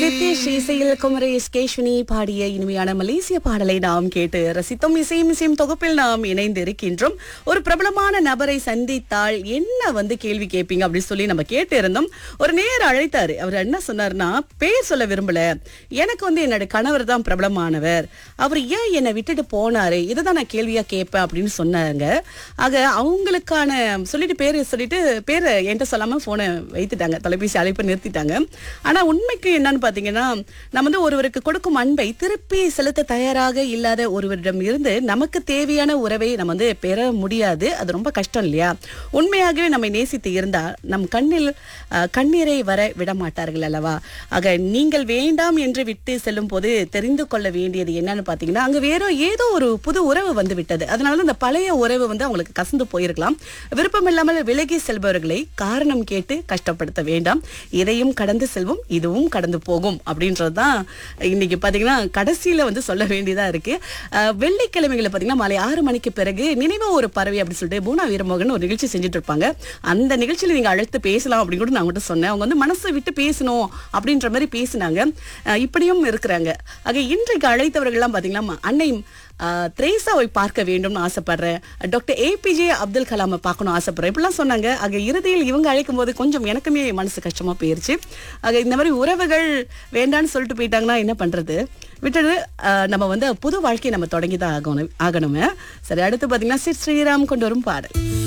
சித்தேஷ் இசையில் குமரேஷ் கேஷ்வினி பாடிய இனிமையான மலேசிய பாடலை நாம் கேட்டு ரசித்தோம் இசையும் இசையும் தொகுப்பில் நாம் இணைந்து இருக்கின்றோம் ஒரு பிரபலமான நபரை சந்தித்தால் என்ன வந்து கேள்வி கேட்பீங்க அப்படின்னு சொல்லி நம்ம கேட்டு இருந்தோம் ஒரு நேர் அழைத்தாரு அவர் என்ன சொன்னார்னா பேர் சொல்ல விரும்பல எனக்கு வந்து என்னோட கணவர் தான் பிரபலமானவர் அவர் ஏன் என்னை விட்டுட்டு போனாரு இதை தான் நான் கேள்வியா கேட்பேன் அப்படின்னு சொன்னாங்க ஆக அவங்களுக்கான சொல்லிட்டு பேரு சொல்லிட்டு பேரை என்கிட்ட சொல்லாம போனை வைத்துட்டாங்க தொலைபேசி அழைப்பு நிறுத்திட்டாங்க ஆனா உண்மைக்கு என்னன்னு பாத்தீங்கன்னா நம்ம வந்து ஒருவருக்கு கொடுக்கும் அன்பை திருப்பி செலுத்த தயாராக இல்லாத ஒருவரிடம் இருந்து நமக்கு தேவையான உறவை நம்ம வந்து பெற முடியாது அது ரொம்ப கஷ்டம் இல்லையா உண்மையாகவே நம்மை நேசித்து இருந்தா நம் கண்ணில் அஹ், கண்ணீரை வர விட மாட்டார்கள் அல்லவா ஆக நீங்கள் வேண்டாம் என்று விட்டு செல்லும் போது தெரிந்து கொள்ள வேண்டியது என்னன்னு பாத்தீங்கன்னா அங்க வேற ஏதோ ஒரு புது உறவு வந்து விட்டது அதனால இந்த பழைய உறவு வந்து அவங்களுக்கு கசந்து போயிருக்கலாம் விருப்பம் இல்லாமல் விலகி செல்பவர்களை காரணம் கேட்டு கஷ்டப்படுத்த வேண்டாம் இதையும் கடந்து செல்வோம் இதுவும் கடந்து போகும் அப்படின்றது தான் இன்னைக்கு பாத்தீங்கன்னா கடைசியில வந்து சொல்ல வேண்டியதா இருக்கு அஹ், வெள்ளிக்கிழமைகளை பாத்தீங்கன்னா மாலை ஆறு மணிக்கு பிறகு நினைவு ஒரு பறவை அப்படின்னு சொல்லிட்டு பூனா வீரமோகன் ஒரு நிகழ்ச்சி செஞ்சுட்டு இருப்பாங்க அந்த நிகழ்ச்சியில நீங்க அழைத்து பேசலாம் அப்படின்னு கூட நான் உங்கள்கிட்ட சொன்னேன் அவங்க வந்து மனசை விட்டு பேசணும் அப்படின்ற மாதிரி பேசினாங்க அஹ், இப்படியும் இருக்கிறாங்க ஆக இன்றைக்கு அழைத்தவர்கள்லாம் பாத்தீங்கன்னா அன்னை ஆஹ், திரேசாவை பார்க்க வேண்டும்னு ஆசைப்படுறேன் டாக்டர் ஏபிஜே அப்துல் கலாமை பார்க்கணும் ஆசைப்படுறேன் இப்படிலாம் சொன்னாங்க ஆக இறுதியில் இவங்க அழைக்கும் போது கொஞ்சம் எனக்குமே மனசு கஷ்டமா போயிருச்சு ஆக இந்த மாதிரி உறவுகள் வேண்டான்னு சொல்லிட்டு போயிட்டாங்கன்னா என்ன பண்றது விட்டுட்டு ஆஹ், நம்ம வந்து புது வாழ்க்கையை நம்ம தொடங்கி தான் ஆகணும் ஆகணுமே சரி அடுத்து பாத்தீங்கன்னா ஸ்ரீ ஸ்ரீராம் கொண்டு வரும் பாடல்